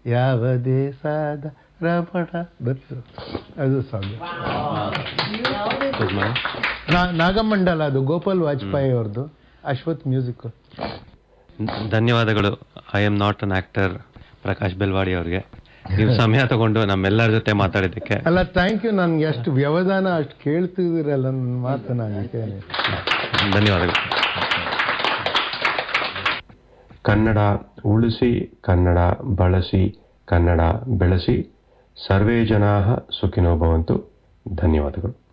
ಯಾವ ದೇಶದ ರಮಣ ಬತ್ತು ಅದು ಸಾಂಗ್ ನಾಗಮಂಡಲ ಅದು ಗೋಪಾಲ್ ವಾಜಪೇಯಿ ಅವ್ರದ್ದು ಅಶ್ವಥ್ ಮ್ಯೂಸಿಕ್ ಧನ್ಯವಾದಗಳು I am not an actor Prakash Belawadi ಅವ್ರಿಗೆ ನೀವು ಸಮಯ ತಗೊಂಡು ನಮ್ಮೆಲ್ಲರ ಜೊತೆ ಮಾತಾಡಿದ್ದಕ್ಕೆ ಅಲ್ಲ ಥ್ಯಾಂಕ್ ಯು ನನ್ಗೆ ಎಷ್ಟು ವ್ಯವಧಾನ ಅಷ್ಟು ಕೇಳ್ತಿದ್ದೀರಲ್ಲ ನನ್ನ ಮಾತು ನಾನು ಕೇಳಿ ಧನ್ಯವಾದಗಳು ಕನ್ನಡ ಉಳಿಸಿ ಕನ್ನಡ ಬಳಸಿ ಕನ್ನಡ ಬೆಳೆಸಿ ಸರ್ವೇ ಜನಾ ಸುಖಿನೋ ಭವಂತು ಧನ್ಯವಾದಗಳು